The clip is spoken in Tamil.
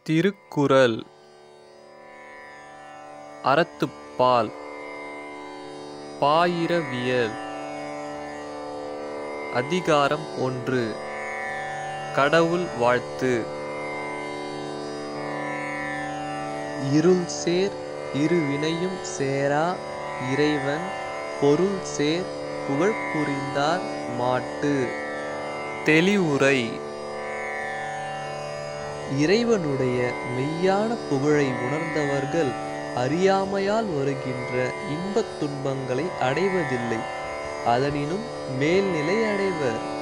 திருக்குறள் அறத்துப்பால் பாயிரவியல் அதிகாரம் ஒன்று கடவுள் வாழ்த்து இருள் சேர் இருவினையும் சேரா இறைவன் பொருள் சேர் புகழ் புரிந்தார் மாட்டு தெளிவுரை இறைவனுடைய மெய்யான புகழை உணர்ந்தவர்கள் அறியாமையால் வருகின்ற இன்பத் துன்பங்களை அடைவதில்லை அதனினும் மேல்நிலை அடைவர்